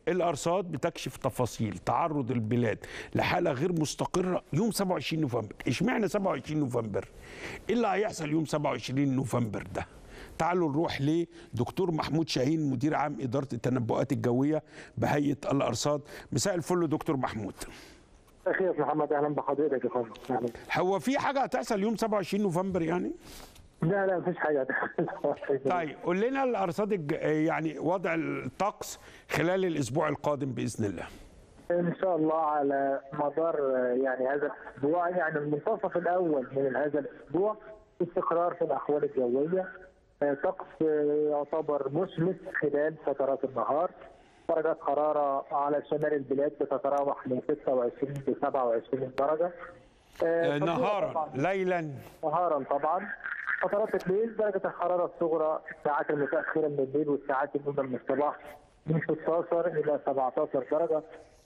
الارصاد بتكشف تفاصيل تعرض البلاد لحاله غير مستقره يوم 27 نوفمبر اشمعنى 27 نوفمبر ايه اللي هيحصل يوم 27 نوفمبر ده تعالوا نروح لدكتور محمود شاهين مدير عام اداره التنبؤات الجويه بهيئه الارصاد مساء الفل دكتور محمود اخي محمد اهلا بحضرتك يا فندم أهلاً. هو في حاجه هتحصل يوم 27 نوفمبر يعني لا لا مفيش حاجه طيب قول لنا الارصاد الج... يعني وضع الطقس خلال الاسبوع القادم باذن الله ان شاء الله على مدار آه، يعني هذا الاسبوع يعني المنتصف الاول من هذا الاسبوع استقرار في الاحوال الجويه آه، طقس آه، يعتبر مشمس خلال فترات النهار درجات حراره على شمال البلاد بتتراوح من 26 ل 27 درجه آه، آه، فطبعاً- نهارا ليلا نهارا طبعا فترات الليل درجة الحرارة الصغرى الساعات المتأخرة من الليل والساعات الأولى من الصباح من 16 إلى 17 درجة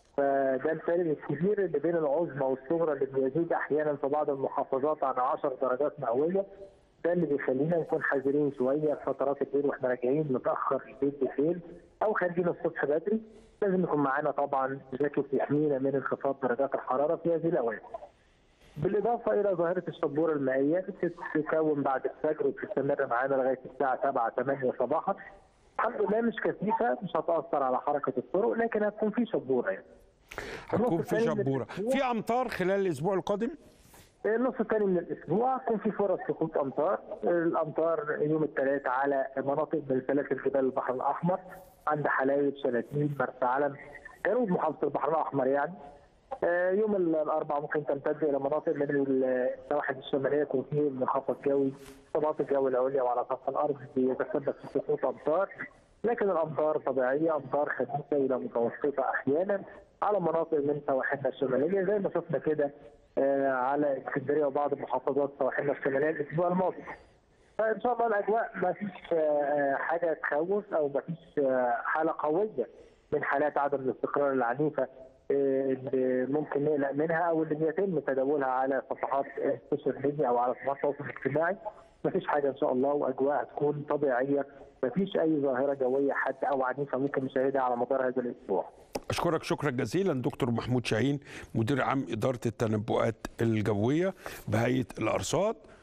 فده الفارق الكبير اللي بين العظمى والصغرى اللي بيزيد أحيانا في بعض المحافظات عن 10 درجات مئوية ده اللي بيخلينا نكون حذرين شوية في فترات الليل واحنا راجعين متأخر البيت بالليل أو خارجين الصبح بدري لازم يكون معانا طبعا جاكيت يحمينا من انخفاض درجات الحرارة في هذه الأوقات. بالإضافة إلى ظاهرة الشبورة المائية بتتكون بعد الفجر وبتستمر معانا لغاية الساعة 7 8 صباحا. الحمد لله مش كثيفة مش هتأثر على حركة الطرق لكن هتكون في شبورة يعني. هتكون النص في الثاني من شبوره الأسبوع- في امطار خلال الاسبوع القادم النص الثاني من الاسبوع يكون في فرص سقوط امطار، الامطار يوم الثلاث على مناطق من سلاسل جبال البحر الاحمر عند حلايب شلاتين مرسى علم جنوب محافظه البحر الاحمر يعني. آه، يوم الاربعاء ممكن تمتد الى مناطق من السواحل الشماليه يكون فيه منخفض جوي طبقات الجو العليا وعلى سطح الارض بيتسبب في سقوط امطار لكن الامطار طبيعيه امطار خفيفه الى متوسطه احيانا على مناطق من سواحلنا الشماليه زي ما شفنا كده آه، على اسكندريه وبعض محافظات سواحلنا الشماليه الاسبوع الماضي. فان شاء الله الاجواء ما فيش آه، حاجه تخوف او ما فيش آه، حاله قويه من حالات عدم الاستقرار العنيفه آه، اللي ممكن نقلق منها او اللي بيتم تداولها على صفحات السوشيال ميديا او على صفحات التواصل الاجتماعي ما فيش حاجه ان شاء الله واجواء هتكون طبيعيه ما فيش اي ظاهره جويه حتى او عنيفه ممكن نشاهدها على مدار هذا الاسبوع. اشكرك شكرا جزيلا دكتور محمود شاهين مدير عام اداره التنبؤات الجويه بهيئه الارصاد